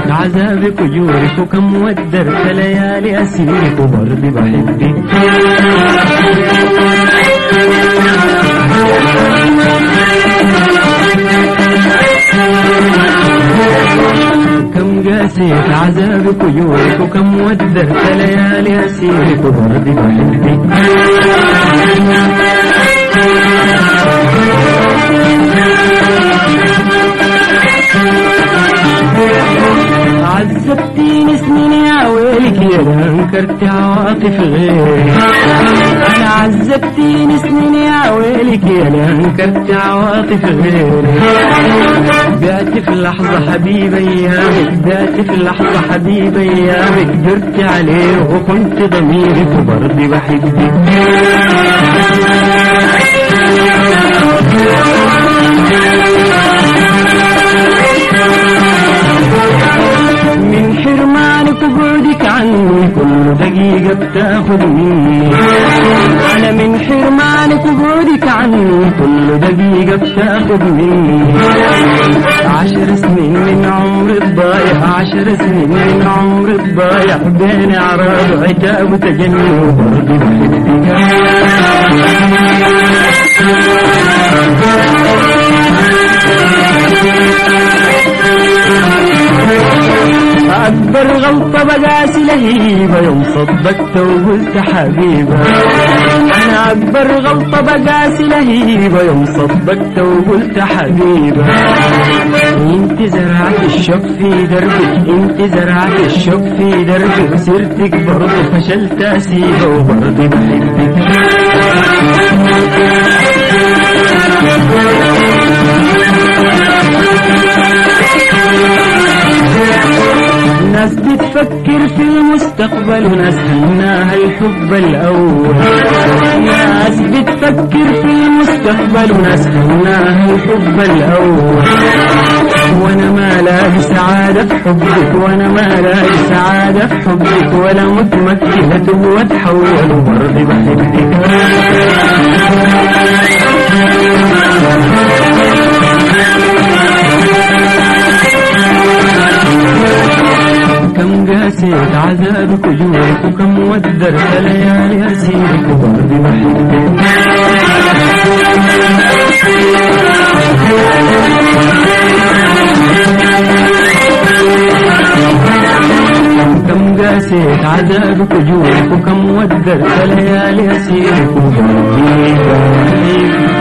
قاسيت عذابك وجورك وكم ودرت ليالي أسيرك وبرضي بحبك كم قاسيت عذابك وجورك وكم ودرت ليالي أسيرك وبرضي بحبك عذبتيني سنين يا ويلك يا انكرت عواطف غيري انا عذبتيني سنين يا ويلك يا انكرت عواطف غيري بعت في لحظة حبيبي ايامك بعت في لحظة حبيبي ايامك درت عليه وكنت ضميرك وبرضي بحبك من حرمانك وبعدك عني كل دقيقة بتاخد مني أنا من حرمانك وبعدك عني كل دقيقة بتاخد مني عشر سنين من عمري الضايع عشر سنين من عمري الضايع بين أعراض وعتاب وتجنن وبرضه أكبر غلطة بقاسي لهيبة يوم صدقت وقلت حبيبة أنا أكبر غلطة بقاسي لهيبة يوم صدقت وقلت حبيبة انت زرعت الشوق في دربك انت زرعت الشوق في دربك سيرتك برضه فشلت أسيبة وبرضه بحبك ناس بتفكر في المستقبل وناس همناها الحب الأول ناس بتفكر في المستقبل وناس همناها الحب الأول وانا ما لاقي سعادة في حبك وانا ما لاقي سعادة في حبك ولا متمكنة واتحول وبرضي بحبك كم قاسيت عذابك وجوعك وكم ودرت ليالي أسيرك وبرضي بحبك كم قاسيت عذابك وجوعك وكم ودرت ليالي أسيرك وبرضي بحبك